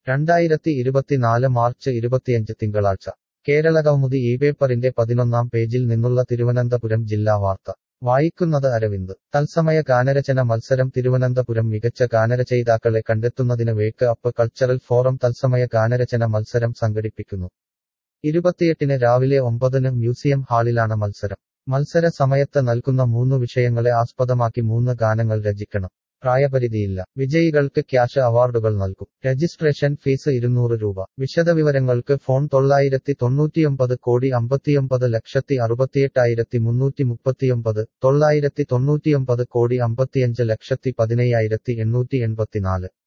രണ്ടായിരത്തി ഇരുപത്തിനാല് മാർച്ച് ഇരുപത്തിയഞ്ച് തിങ്കളാഴ്ച കേരളകൗമുദി ഈ പേപ്പറിന്റെ പതിനൊന്നാം പേജിൽ നിന്നുള്ള തിരുവനന്തപുരം ജില്ലാ വാർത്ത വായിക്കുന്നത് അരവിന്ദ് തത്സമയ ഗാനരചന മത്സരം തിരുവനന്തപുരം മികച്ച ഗാനരചയിതാക്കളെ കണ്ടെത്തുന്നതിന് വേക്ക് അപ്പ് കൾച്ചറൽ ഫോറം തത്സമയ ഗാനരചന മത്സരം സംഘടിപ്പിക്കുന്നു ഇരുപത്തിയെട്ടിന് രാവിലെ ഒമ്പതിന് മ്യൂസിയം ഹാളിലാണ് മത്സരം മത്സര സമയത്ത് നൽകുന്ന മൂന്ന് വിഷയങ്ങളെ ആസ്പദമാക്കി മൂന്ന് ഗാനങ്ങൾ രചിക്കണം പ്രായപരിധിയില്ല വിജയികൾക്ക് ക്യാഷ് അവാർഡുകൾ നൽകും രജിസ്ട്രേഷൻ ഫീസ് ഇരുന്നൂറ് രൂപ വിശദവിവരങ്ങൾക്ക് ഫോൺ തൊള്ളായിരത്തി തൊണ്ണൂറ്റിയൊമ്പത് കോടി അമ്പത്തിയൊമ്പത് ലക്ഷത്തി അറുപത്തിയെട്ടായിരത്തി മുന്നൂറ്റി മുപ്പത്തിയൊമ്പത് തൊള്ളായിരത്തി തൊണ്ണൂറ്റിയൊമ്പത് കോടി അമ്പത്തിയഞ്ച് ലക്ഷത്തി പതിനയ്യായിരത്തി എണ്ണൂറ്റി എൺപത്തിനാല്